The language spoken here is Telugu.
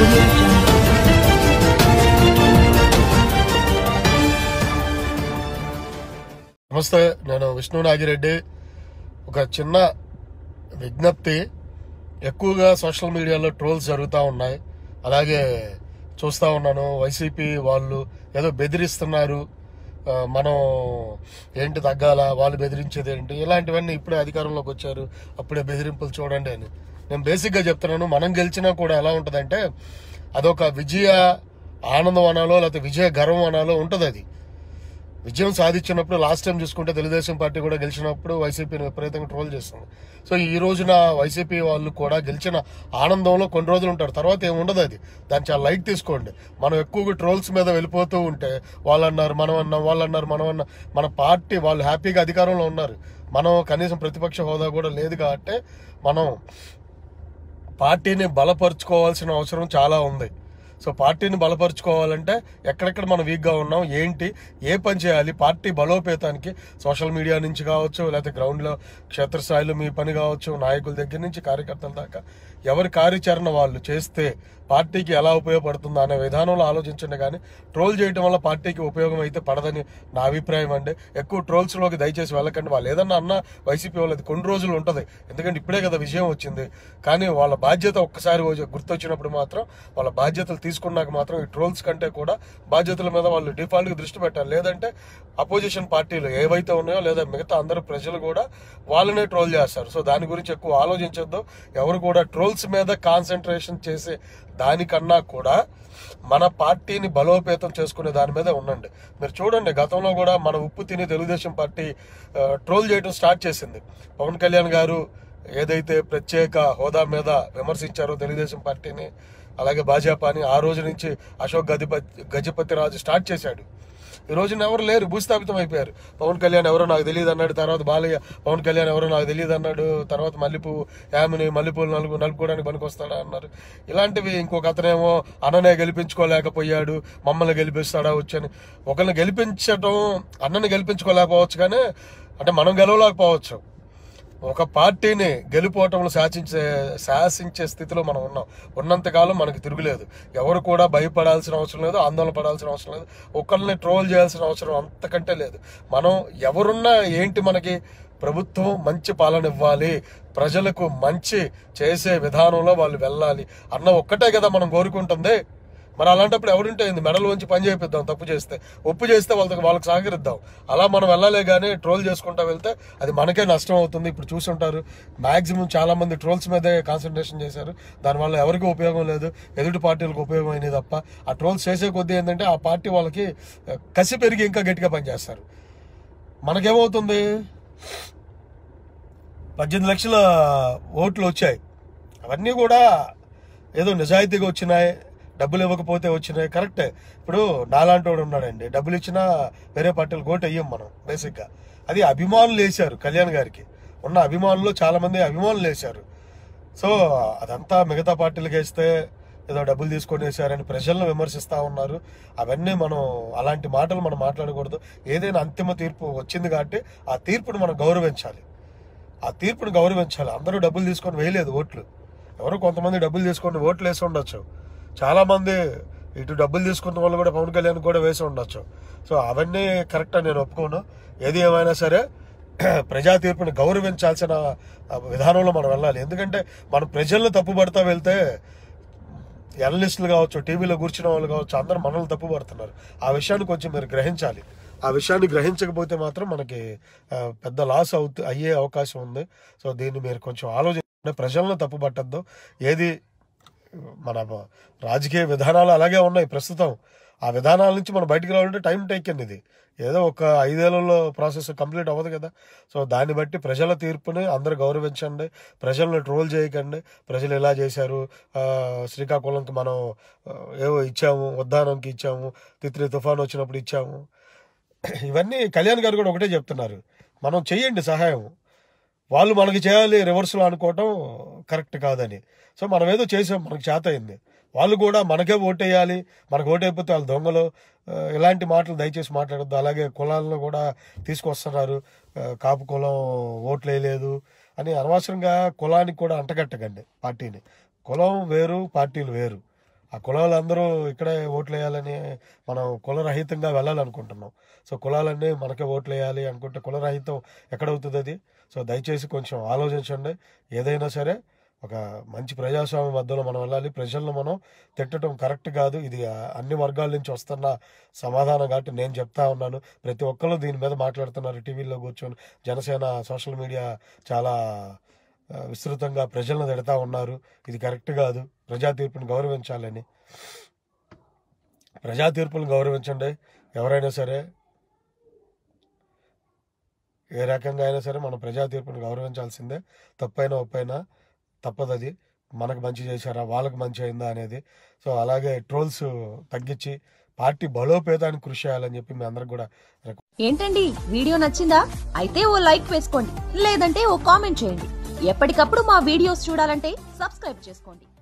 audio jungle. నమస్తే నేను విష్ణు నాగిరెడ్డి ఒక చిన్న విజ్ఞప్తి ఎక్కువగా సోషల్ మీడియాలో ట్రోల్స్ జరుగుతూ ఉన్నాయి అలాగే చూస్తూ ఉన్నాను వైసీపీ వాళ్ళు ఏదో బెదిరిస్తున్నారు ఆ, మనం ఏంటి తగ్గాల వాళ్ళు బెదిరించేది ఏంటి ఇలాంటివన్నీ ఇప్పుడే అధికారంలోకి వచ్చారు అప్పుడే బెదిరింపులు చూడండి అని నేను బేసిక్గా చెప్తున్నాను మనం గెలిచినా కూడా ఎలా ఉంటుందంటే అదొక విజయ ఆనందం అనాలో లేకపోతే విజయ గర్వం అనాలో ఉంటుంది అది విజయం సాధించినప్పుడు లాస్ట్ టైం చూసుకుంటే తెలుగుదేశం పార్టీ కూడా గెలిచినప్పుడు వైసీపీని విపరీతంగా ట్రోల్ చేస్తుంది సో ఈ రోజున వైసీపీ వాళ్ళు కూడా గెలిచిన ఆనందంలో కొన్ని రోజులు ఉంటారు తర్వాత ఏమి ఉండదు అది దాన్ని చాలా లైట్ తీసుకోండి మనం ఎక్కువగా ట్రోల్స్ మీద వెళ్ళిపోతూ ఉంటే వాళ్ళు అన్నారు మనం అన్నాం వాళ్ళు అన్నారు మనం అన్నాం మన పార్టీ వాళ్ళు హ్యాపీగా అధికారంలో ఉన్నారు మనం కనీసం ప్రతిపక్ష హోదా కూడా లేదు కాబట్టి మనం పార్టీని బలపరుచుకోవాల్సిన అవసరం చాలా ఉంది సో పార్టీని బలపరుచుకోవాలంటే ఎక్కడెక్కడ మనం వీక్గా ఉన్నాం ఏంటి ఏ పని చేయాలి పార్టీ బలోపేతానికి సోషల్ మీడియా నుంచి కావచ్చు లేకపోతే గ్రౌండ్లో క్షేత్రస్థాయిలో మీ పని కావచ్చు నాయకుల దగ్గర నుంచి కార్యకర్తల దాకా ఎవరి కార్యాచరణ వాళ్ళు చేస్తే పార్టీకి ఎలా ఉపయోగపడుతుందో అనే విధానంలో ఆలోచించండి కానీ ట్రోల్ చేయడం వల్ల పార్టీకి ఉపయోగం అయితే పడదని నా అభిప్రాయం అండి ఎక్కువ ట్రోల్స్లోకి దయచేసి వెళ్ళకండి వాళ్ళు ఏదన్నా అన్నా వైసీపీ వాళ్ళది కొన్ని రోజులు ఉంటుంది ఎందుకంటే ఇప్పుడే కదా విజయం వచ్చింది కానీ వాళ్ళ బాధ్యత ఒక్కసారి వచ్చి- గుర్తొచ్చినప్పుడు మాత్రం వాళ్ళ బాధ్యతలు తీసుకున్నాక మాత్రం ఈ ట్రోల్స్ కంటే కూడా బాధ్యతల మీద వాళ్ళు డిఫాల్ట్గా దృష్టి పెట్టాలి లేదంటే అపోజిషన్ పార్టీలు ఏవైతే ఉన్నాయో లేదా మిగతా అందరు ప్రజలు కూడా వాళ్ళనే ట్రోల్ చేస్తారు సో దాని గురించి ఎక్కువ ఆలోచించొద్దు ఎవరు కూడా ట్రోల్స్ మీద కాన్సన్ట్రేషన్ చేసే దానికన్నా కూడా మన పార్టీని బలోపేతం చేసుకునే దాని మీద ఉండండి మీరు చూడండి గతంలో కూడా మన ఉప్పు తిని తెలుగుదేశం పార్టీ ఆ, ట్రోల్ చేయడం స్టార్ట్ చేసింది పవన్ కళ్యాణ్ గారు ఏదైతే ప్రత్యేక హోదా మీద విమర్శించారో తెలుగుదేశం పార్టీని అలాగే భాజపాని ఆ రోజు నుంచి అశోక్ గజపతి గజపతి రాజు స్టార్ట్ చేశాడు ఈ రోజున ఎవరు లేరు భూస్థాపితం అయిపోయారు పవన్ కళ్యాణ్ ఎవరో నాకు తెలియదు అన్నాడు తర్వాత బాలయ్య పవన్ కళ్యాణ్ ఎవరో నాకు తెలియదు అన్నాడు తర్వాత మల్లెపువ్వు యామిని మల్లెపూలు నలుగు నలుపుకోవడానికి పనికొస్తాడా అన్నారు ఇలాంటివి ఇంకొక అతనేమో అన్ననే గెలిపించుకోలేకపోయాడు మమ్మల్ని గెలిపిస్తాడా వచ్చని ఒకరిని గెలిపించడం అన్నని గెలిపించుకోలేకపోవచ్చు కానీ అంటే మనం గెలవలేకపోవచ్చు ఒక పార్టీని గెలుపోవటంలో శాసించే శాసించే స్థితిలో మనం ఉన్నాం ఉన్నంతకాలం మనకి తిరుగులేదు ఎవరు కూడా భయపడాల్సిన అవసరం లేదు ఆందోళన పడాల్సిన అవసరం లేదు ఒకరిని ట్రోల్ చేయాల్సిన అవసరం అంతకంటే లేదు మనం ఎవరున్నా ఏంటి మనకి ప్రభుత్వం మంచి పాలన ఇవ్వాలి ప్రజలకు మంచి చేసే విధానంలో వాళ్ళు వెళ్ళాలి అన్న ఒక్కటే కదా మనం కోరుకుంటుంది మరి అలాంటప్పుడు ఎవరుంటే ఏంది మెడలు వంచి పని చేపిద్దాం తప్పు చేస్తే ఒప్పు చేస్తే వాళ్ళకి వాళ్ళకి సహకరిద్దాం అలా మనం వెళ్ళాలే కానీ ట్రోల్ చేసుకుంటా వెళ్తే అది మనకే నష్టం అవుతుంది ఇప్పుడు చూసుంటారు మాక్సిమం చాలా మంది ట్రోల్స్ మీదే కాన్సన్ట్రేషన్ చేశారు దానివల్ల ఎవరికి ఉపయోగం లేదు ఎదుటి పార్టీలకు ఉపయోగం అయినది తప్ప ఆ ట్రోల్స్ చేసే కొద్దీ ఏంటంటే ఆ పార్టీ వాళ్ళకి ఆ, కసి పెరిగి ఇంకా గట్టిగా పనిచేస్తారు మనకేమవుతుంది పద్దెనిమిది లక్షల ఓట్లు వచ్చాయి అవన్నీ కూడా ఏదో నిజాయితీగా వచ్చినాయి డబ్బులు ఇవ్వకపోతే వచ్చినాయి కరెక్టే ఇప్పుడు నాలాంటి వాడు ఉన్నాడండి డబ్బులు ఇచ్చినా వేరే పార్టీలు ఓటు వేయం మనం బేసిక్గా అది అభిమానులు వేశారు కళ్యాణ్ గారికి ఉన్న అభిమానులు చాలా మంది అభిమానులు వేశారు సో అదంతా మిగతా పార్టీలకు వేస్తే ఏదో డబ్బులు తీసుకొని వేశారని ప్రజలను విమర్శిస్తా ఉన్నారు అవన్నీ మనం అలాంటి మాటలు మనం మాట్లాడకూడదు ఏదైనా అంతిమ తీర్పు వచ్చింది కాబట్టి ఆ తీర్పును మనం గౌరవించాలి ఆ తీర్పును గౌరవించాలి అందరూ డబ్బులు తీసుకొని వేయలేదు ఓట్లు ఎవరో కొంతమంది డబ్బులు తీసుకొని ఓట్లు వేసి ఉండొచ్చు చాలా మంది ఇటు డబ్బులు తీసుకున్న వాళ్ళు కూడా పవన్ కళ్యాణ్ కూడా వేసి ఉండొచ్చు సో అవన్నీ కరెక్ట్ అని నేను ఒప్పుకోను ఏది ఏమైనా సరే ప్రజా తీర్పుని గౌరవించాల్సిన ఆ, విధానంలో మనం వెళ్ళాలి ఎందుకంటే మనం ప్రజలను తప్పుపడతా వెళ్తే జర్నలిస్టులు కావచ్చు టీవీలో కూర్చున్న వాళ్ళు కావచ్చు అందరూ మనల్ని తప్పుపడుతున్నారు ఆ విషయాన్ని కొంచెం మీరు గ్రహించాలి ఆ విషయాన్ని గ్రహించకపోతే మాత్రం మనకి ఆ, పెద్ద లాస్ అవుతు అయ్యే అవకాశం ఉంది సో దీన్ని మీరు కొంచెం ఆలోచించండి ప్రజలను తప్పు పట్టద్దు ఏది మన రాజకీయ విధానాలు అలాగే ఉన్నాయి ప్రస్తుతం ఆ విధానాల నుంచి మనం బయటికి రావాలంటే టైం టేకెన్ ఇది ఏదో ఒక ఐదేళ్లలో ప్రాసెస్ కంప్లీట్ అవ్వదు కదా సో దాన్ని బట్టి ప్రజల తీర్పుని అందరూ గౌరవించండి ప్రజలను ట్రోల్ చేయకండి ప్రజలు ఎలా చేశారు ఆ, శ్రీకాకుళంకి మనం ఆ, ఏవో ఇచ్చాము ఉద్దానంకి ఇచ్చాము తిత్రి తుఫాన్ వచ్చినప్పుడు ఇచ్చాము ఇవన్నీ కళ్యాణ్ గారు కూడా ఒకటే చెప్తున్నారు మనం చెయ్యండి సహాయం వాళ్ళు మనకి చేయాలి రివర్స్లో అనుకోవటం కరెక్ట్ కాదని సో మనం ఏదో చేసాం మనకు చేత అయింది వాళ్ళు కూడా మనకే ఓటేయాలి మనకు ఓటైపోతే వాళ్ళు దొంగలు ఆ, ఇలాంటి మాటలు దయచేసి మాట్లాడద్దు అలాగే కులాలను కూడా తీసుకొస్తున్నారు ఆ, కాపు కులం ఓట్లు వేయలేదు అని అనవసరంగా కులానికి కూడా అంటగట్టకండి పార్టీని కులం వేరు పార్టీలు వేరు ఆ కులాలందరూ ఇక్కడే ఓట్లు వేయాలని మనం కులరహితంగా వెళ్ళాలనుకుంటున్నాం సో కులాలన్నీ మనకే ఓట్లు వేయాలి అనుకుంటే కులరహితం ఎక్కడవుతుంది అది సో దయచేసి కొంచెం ఆలోచించండి ఏదైనా సరే ఒక మంచి ప్రజాస్వామ్య మధ్యలో మనం వెళ్ళాలి ప్రజలను మనం తిట్టడం కరెక్ట్ కాదు ఇది ఆ, అన్ని వర్గాల నుంచి వస్తున్న సమాధానం కాబట్టి నేను చెప్తా ఉన్నాను ప్రతి ఒక్కరు దీని మీద మాట్లాడుతున్నారు టీవీలో కూర్చొని జనసేన సోషల్ మీడియా చాలా ఆ, విస్తృతంగా ప్రజలను తిడతా ఉన్నారు ఇది కరెక్ట్ కాదు ప్రజా తీర్పుని గౌరవించాలని ప్రజా తీర్పులను గౌరవించండి ఎవరైనా సరే ఏ రకంగా అయినా సరే మనం ప్రజా తీర్పుని గౌరవించాల్సిందే తప్పైనా ఒప్పైనా తప్పదు అది మనకు మంచి చేశారా వాళ్ళకి మంచి అయిందా అనేది సో అలాగే ట్రోల్స్ తగ్గించి పార్టీ బలోపేతానికి కృషి చేయాలని చెప్పి మీ అందరికి కూడా ఏంటండి వీడియో నచ్చిందా అయితే ఓ లైక్ వేసుకోండి లేదంటే ఓ కామెంట్ చేయండి ఎప్పటికప్పుడు మా వీడియోస్ చూడాలంటే సబ్స్క్రైబ్ చేసుకోండి